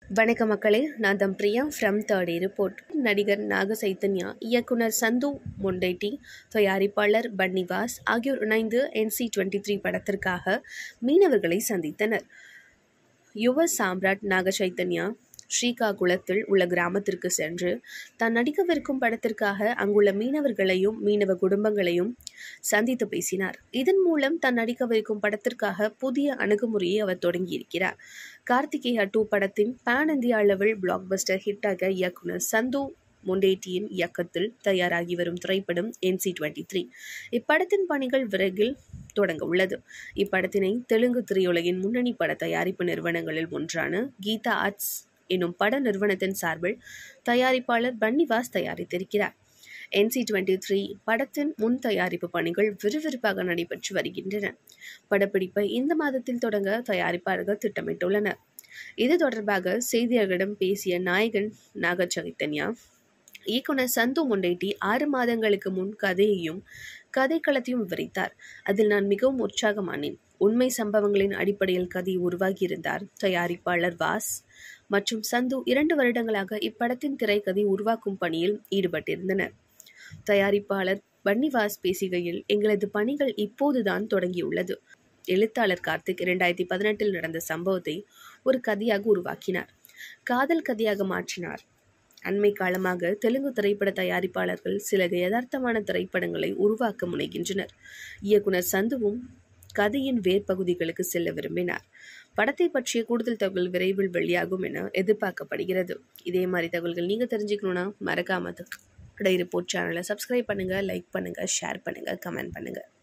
வணக்கம் மக்களே நான் தம் பிரியா ஃப்ரம் தேர்ட் ரிப்போர்ட் நடிகர் நாக சைத்தன்யா இயக்குனர் சந்து மொண்டைட்டி தயாரிப்பாளர் பன்னிவாஸ் ஆகியோர் இணைந்து என்சி டுவெண்ட்டி த்ரீ படத்திற்காக மீனவர்களை சந்தித்தனர் யுவ சாம்ராட் நாக சைத்தன்யா ஸ்ரீகாகுளத்தில் உள்ள கிராமத்திற்கு சென்று தான் நடிக்கவிருக்கும் படத்திற்காக அங்குள்ள மீனவர்களையும் மீனவ குடும்பங்களையும் சந்தித்து பேசினார் இதன் மூலம் தான் நடிக்கவிருக்கும் படத்திற்காக புதிய அணுகுமுறையை அவர் தொடங்கியிருக்கிறார் கார்த்திகேயா டூ படத்தின் பேன் இந்தியா அளவில் பிளாக் பஸ்டர் ஹிட்டாக இயக்குனர் சந்து முண்டேட்டியின் இயக்கத்தில் தயாராகி வரும் திரைப்படம் என்சி டுவெண்ட்டி த்ரீ இப்படத்தின் பணிகள் விரைவில் தொடங்க உள்ளது இப்படத்தினை தெலுங்கு திரையுலகின் முன்னணி பட தயாரிப்பு நிறுவனங்களில் ஒன்றான கீதா ஆர்ட்ஸ் எனும் பட நிறுவனத்தின் சார்பில் தயாரிப்பாளர் பன்னிவாஸ் தயாரித்திருக்கிறார் என்சி டுவெண்ட்டி த்ரீ படத்தின் முன் தயாரிப்பு பணிகள் விறுவிறுப்பாக நடைபெற்று வருகின்றன படப்பிடிப்பை இந்த மாதத்தில் தொடங்க தயாரிப்பாளர்கள் திட்டமிட்டுள்ளனர் இது தொடர்பாக செய்தியாளர்களிடம் பேசிய நாயகன் நாக சைத்தன்யா இயக்குனர் சந்து முண்டேட்டி ஆறு மாதங்களுக்கு முன் கதையையும் கதைக்களத்தையும் விவரித்தார் அதில் நான் மிகவும் உற்சாகமானேன் உண்மை சம்பவங்களின் அடிப்படையில் கதை உருவாகியிருந்தார் தயாரிப்பாளர் வாஸ் மற்றும் சந்து இரண்டு வருடங்களாக இப்படத்தின் திரைக்கதை உருவாக்கும் பணியில் ஈடுபட்டிருந்தனர் தயாரிப்பாளர் பன்னிவாஸ் பேசுகையில் எங்களது பணிகள் இப்போதுதான் தொடங்கியுள்ளது எழுத்தாளர் கார்த்திக் இரண்டாயிரத்தி பதினெட்டில் நடந்த சம்பவத்தை ஒரு கதையாக உருவாக்கினார் காதல் கதையாக மாற்றினார் அண்மை காலமாக தெலுங்கு திரைப்பட தயாரிப்பாளர்கள் சில யதார்த்தமான திரைப்படங்களை உருவாக்க முனைகின்றனர் இயக்குனர் சந்துவும் கதையின் வேர்பகுதிகளுக்கு செல்ல விரும்பினார் படத்தை பற்றிய கூடுதல் தகவல் விரைவில் வெளியாகும் என எதிர்பார்க்கப்படுகிறது இதே மாதிரி தகவல்கள் நீங்கள் தெரிஞ்சுக்கணுன்னா மறக்காம டை ரிப்போர்ட் சேனலை சப்ஸ்கிரைப் பண்ணுங்கள் லைக் பண்ணுங்கள் ஷேர் பண்ணுங்கள் கமெண்ட் பண்ணுங்கள்